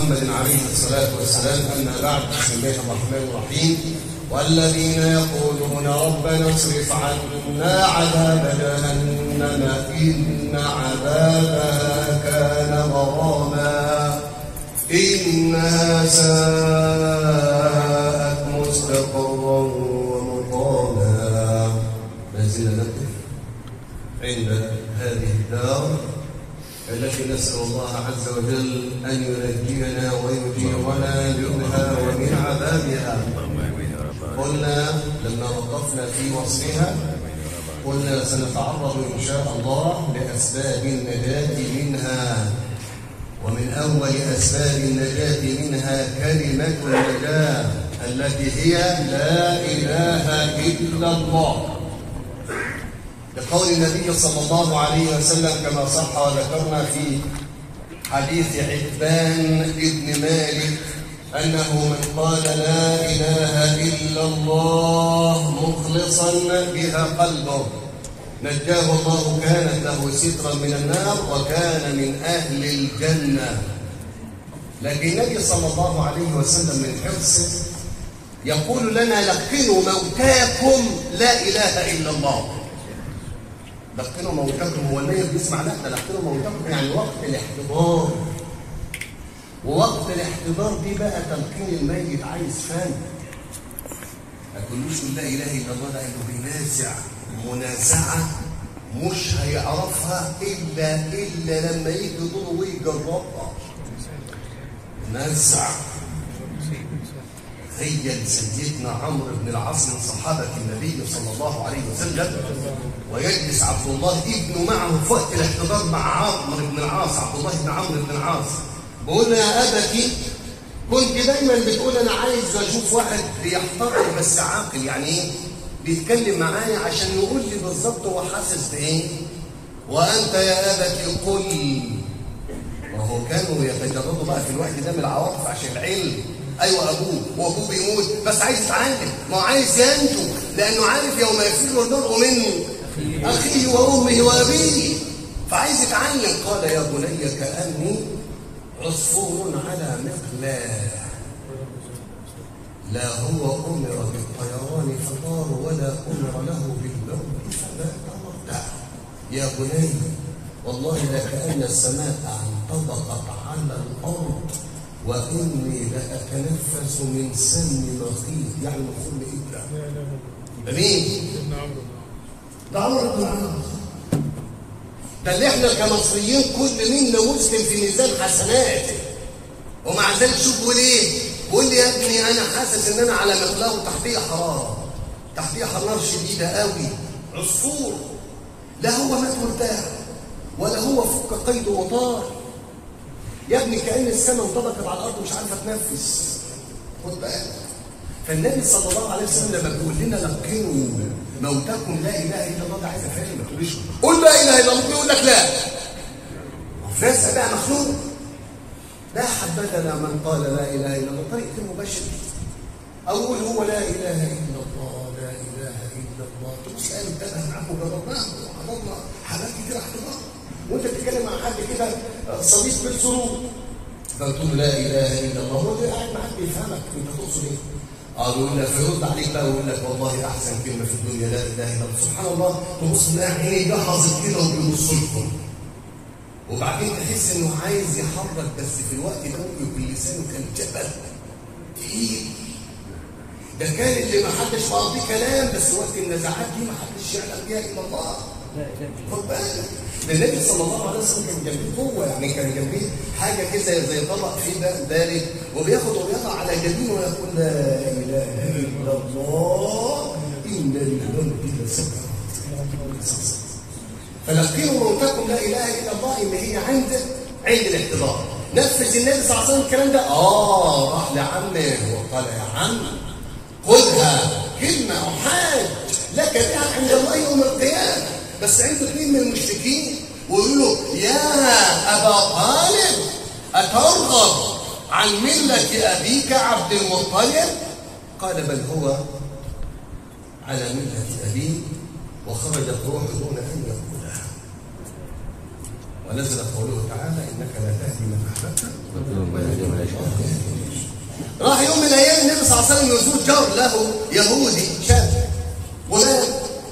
محمد عليه الصلاة والسلام أما بعد بسم الله الرحمن الرحيم والذين يقولون ربنا اصرف عنا عذاب جهنم إن عذابها كان غراما إنها ساءت مستقرا ومقاما ما زلنا نقف عند هذه الدار التي نسأل الله عز وجل أن ينجينا ويجيرنا منها ومن عذابها قلنا لما وقفنا في وصفها قلنا سنتعرض إن شاء الله لأسباب النجاة منها ومن أول أسباب النجاة منها كلمة النجاة التي هي لا إله إلا الله لقول النبي صلى الله عليه وسلم كما صح وذكرنا في حديث عتبان ابن مالك أنه من قال لا إله إلا الله مخلصا بها قلبه نجاه الله كانت له سترا من النار وكان من أهل الجنة لكن النبي صلى الله عليه وسلم من حرصه يقول لنا لقنوا موتاكم لا إله إلا الله لقنوا موتاكم هو الميت بيسمع لا ده لقنوا موتاكم يعني وقت الاحتضار ووقت الاحتضار دي بقى تلقين الميت عايز فن ما تقولوش لا اله الا الله ده انه بينازع منازعه مش هيعرفها الا الا لما يجي دوره ويجربها نزع هي سيدنا عمرو بن العاص من صحابه النبي صلى الله عليه وسلم ويجلس عبد الله ابنه معه في وقت الاحتضار مع عمرو بن العاص عبد الله بن عمرو بن العاص بقول له يا ابتي كنت دايما بتقول انا عايز اشوف واحد بيحتضر بس عاقل يعني ايه بيتكلم معايا عشان يقول لي بالظبط هو حاسس بايه وانت يا ابتي قل وهو كانوا يتجردوا بقى في الوقت ده من العواطف عشان العلم ايوه ابوه وابوه بيموت بس عايز يتعلم ما هو عايز ينجو لانه عارف يوم يفر المرء من اخيه وامه وابيه فعايز يتعلم قال يا بني كاني عصفور على مقلاه لا هو امر بالطيران فطار ولا امر له بالموت فمات مرتاح يا بني والله لكأن السماء انطبقت على الارض واني لاتنفس من سم مخيط يعني مفهوم بايه ده مين ده عمرو بن العاص ده اللي احنا كمصريين كل منا مسلم في ميزان حسناته ومع ذلك شوف بيقول ايه بيقول لي يا ابني انا حاسس ان انا على مقلاه وتحتيه حراره تحتيه حراره شديده قوي عصفور لا هو مات مرتاح ولا هو فك قيد وطار يا ابني كأن السماء انطبقت على الأرض مش عارفة تنفس خد بالك فالنبي صلى الله عليه وسلم لما بيقول لنا لقنوا موتكم لا إله إلا الله ده عايز أفهم ما تقوليش قول لا إله إلا الله يقول لك لا ناس بقى مخلوق لا حبذا من قال لا إله إلا الله طريقة المبشر أقول هو لا إله إلا الله لا إله إلا الله تبص قال انتبه معاك وجربناه وحضرنا حاجات كتير احتضار وانت بتتكلم مع حد كده صديق بالسرور فتقول لا اله الا الله هو اللي قاعد معاك بيفهمك انت تقصد ايه؟ اه يقول لك فيرد عليك بقى ويقول لك والله احسن كلمه في الدنيا لا اله الا الله سبحان الله تبص تلاقي عيني جهزت كده وبيبص لكم وبعدين تحس انه عايز يحرك بس في الوقت ده ممكن يكون لسانه كان جبل تقيل ده كان اللي ما حدش فاضي كلام بس وقت النزاعات دي ما حدش يعلم بيها الا الله خد بالك ده النبي صلى الله عليه وسلم كان جنبيه قوه يعني كان جنبيه حاجه كده زي طبق فيه بارد وبياخد وبيضع على جبينه ويقول لا اله الا الله ان للموت لسكرات فلقينوا موتكم لا اله الا الله ان هي عند عند الاحتضار نفذ النبي صلى الله عليه وسلم الكلام ده اه راح لعمه وقال يا عم خذها كلمه احاج لك بها عند الله يوم القيامه بس عنده اثنين من المشركين ويقولوا له يا ابا طالب اترغب عن مله ابيك عبد المطلب قال بل هو على مله ابيه وخرجت روحه دون ان يقولها ونزل قوله تعالى انك لا تهدي من احببت النبي صلى الله عليه وسلم يزور جار له يهودي شاب غلام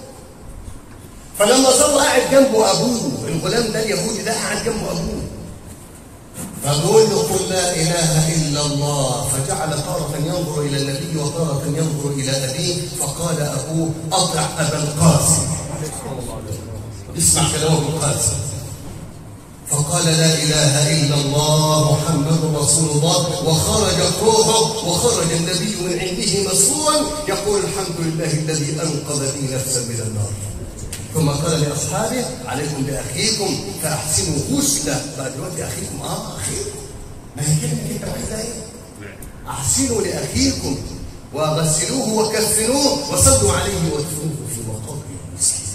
فلما ظل قاعد جنبه ابوه الغلام ده اليهودي ده قاعد جنبه ابوه فقول له قل لا اله الا الله فجعل تارة ينظر الى النبي وتارة ينظر الى ابيه فقال ابوه اطع ابا القاسم اسمع كلام ابو القاسم فقال لا اله الا الله محمد رسول الله وخرجت روحه وخرج النبي من عنده مسرورا يقول الحمد لله الذي انقذ بي نفسا من النار ثم قال لاصحابه عليكم باخيكم فاحسنوا غسله بقى دلوقتي اخيكم اه اخيكم ما هي كلمه كده عايزها ايه؟ احسنوا لاخيكم وغسلوه وكفنوه وصلوا عليه وادفنوه في مقابر المسلمين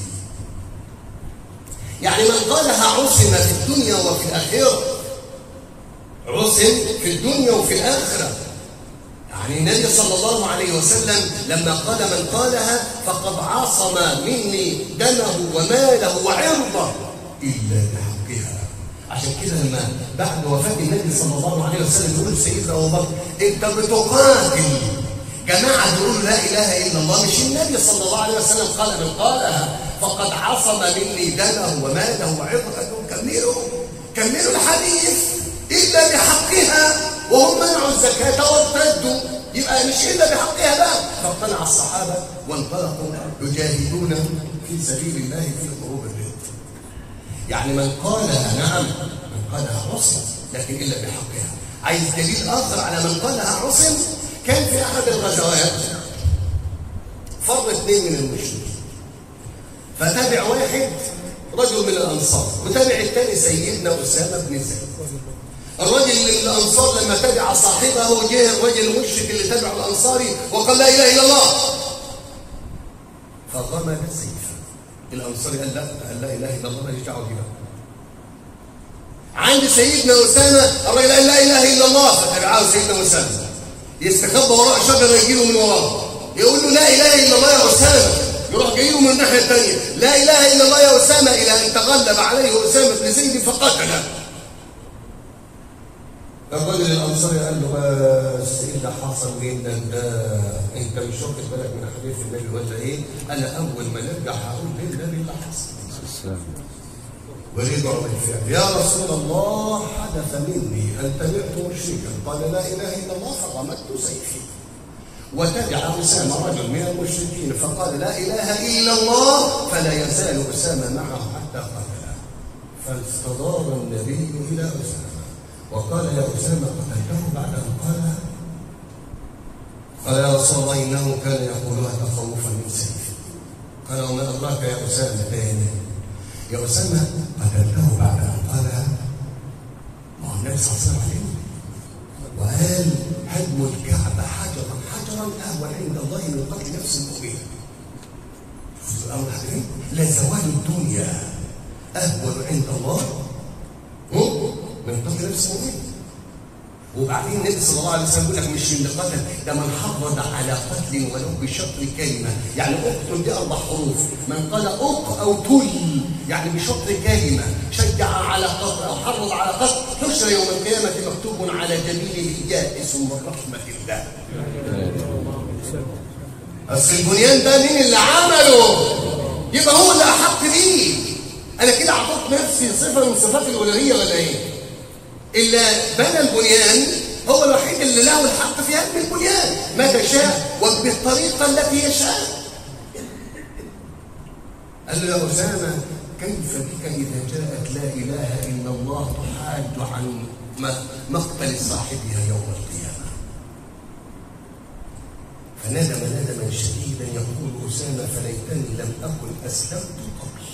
يعني من قالها عصم في الدنيا وفي الاخره عصم في الدنيا وفي الاخره يعني النبي صلى الله عليه وسلم لما قال من قالها فقد عصم مني دمه وماله وعرضه الا بحقها عشان كده لما بعد وفاه النبي صلى الله عليه وسلم يقول سيدنا ابو بكر انت بتقاتل جماعه تقول لا اله الا الله مش النبي صلى الله عليه وسلم قال من قالها فقد عصم مني دمه وماله وعرضه قال لهم كملوا كملوا الحديث الا بحقها وهم منعوا الزكاه وارتدوا يبقى مش الا بحقها بقى فاقتنع الصحابه وانطلقوا يجاهدون في سبيل الله في حروب الرد يعني من قالها نعم من قالها عصم لكن الا بحقها عايز دليل اخر على من قالها عصم كان في احد الغزوات فر اثنين من المشركين فتابع واحد رجل من الانصار وتابع الثاني سيدنا اسامه بن زيد الرجل اللي من الانصار لما تبع صاحبه جه الرجل المشرك اللي تبع الانصاري وقال لا اله الا الله فغمد سيفه الانصاري قال لا قال لا اله الا الله ماليش دعوه بيها عند سيدنا اسامه الرجل قال لا اله الا الله فتبعه سيدنا اسامه يستخبى وراء شجره يجيله من وراه يقول له لا اله الا الله يا اسامه يروح جاي له من الناحيه الثانيه لا اله الا الله يا اسامه الى ان تغلب عليه اسامه بن زيد فقتله الرجل الانصاري قال له بس ايه اللي حصل جدا ده انت مش واخد بالك من حديث النبي ولا ايه؟ انا اول ما نرجع هقول ليه النبي اللي حصل. ورجعوا بالفعل يا رسول الله حدث مني ان تبعت مشركا قال لا اله الا الله فرمت سيفي وتبع اسامه رجل من المشركين فقال لا اله الا الله فلا يزال اسامه معه حتى قتله فاستدار النبي الى اسامه وقال يا أسامة قتلته بعد أن قال قال يا رسول الله إنه كان يقولها تخوفا من سيفي قال وما أدراك يا أسامة تاني يا أسامة قتلته بعد أن قالها ما هو النبي صلى الله عليه وسلم وقال هدم الكعبة حجرا حجرا أهون عند الله من قتل نفس المؤمن شوف الأمر حبيبي لزوال الدنيا أهون عند الله من قتل نفس المؤمن وبعدين النبي صلى الله عليه وسلم يقول لك مش من قتل ده من حرض على قتل ولو بشطر كلمه يعني اقتل دي اربع حروف من قال اق او تل يعني بشطر كلمه شجع على قتل او حرض على قتل حشر يوم القيامه مكتوب على جميله جائس من رحمه الله بس البنيان ده مين اللي عمله يبقى هو اللي احق بيه انا كده اعطيت نفسي صفه من صفات الالوهيه ولا ايه اللي بنى البنيان هو الوحيد اللي له الحق في هدم البنيان متى شاء وبالطريقه التي يشاء قال له يا اسامه كيف بك اذا جاءت لا اله الا الله تحاج عن مقتل صاحبها يوم القيامه فندم ندما شديدا يقول اسامه فليتني لم اكن اسلمت قبل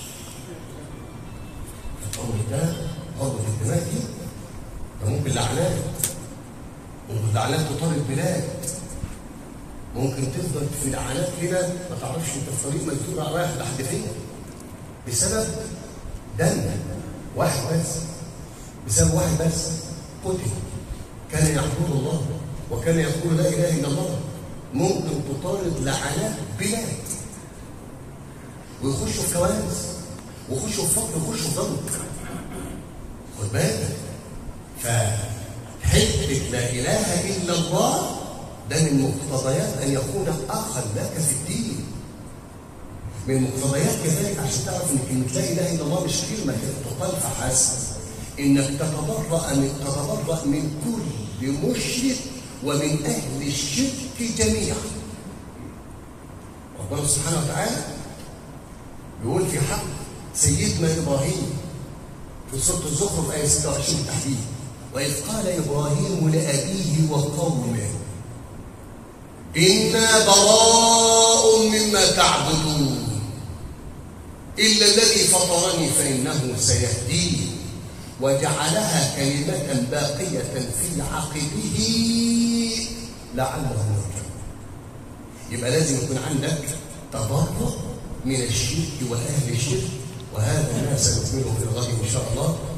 الامر ده امر الدماء دي ده ممكن لعنات ممكن لعنات تطار البلاد ممكن تفضل في لعنات كده ما تعرفش انت في طريق مكتوب رايح لحد فين بسبب دم واحد بس بسبب واحد بس قتل كان يعبد الله وكان يقول لا اله الا الله ممكن تطارد لعنات بلاد ويخشوا في كوارث ويخشوا في فقر ويخشوا في ضنك خد بالك فحته لا اله الا الله ده من مقتضيات أن يكون أخا لك في الدين من مقتضيات كذلك عشان تعرف ان كلمه لا اله الا الله مش كلمه تقال فحسب انك تتبرأ من تتبرأ من كل مشرك ومن اهل الشرك جميعا ربنا سبحانه وتعالى يقول في حق سيدنا ابراهيم في سوره الزخرف ايه 26 بالتحديد واذ قال ابراهيم لابيه وقومه انا براء مما تعبدون إلا الذي فطرني فإنه سيهدين وجعلها كلمة باقية في عقبه لعلهم يرجعون يبقى لازم يكون عندك تبرؤ من الشرك وأهل الشرك وهذا ما سنكمله في الغد إن شاء الله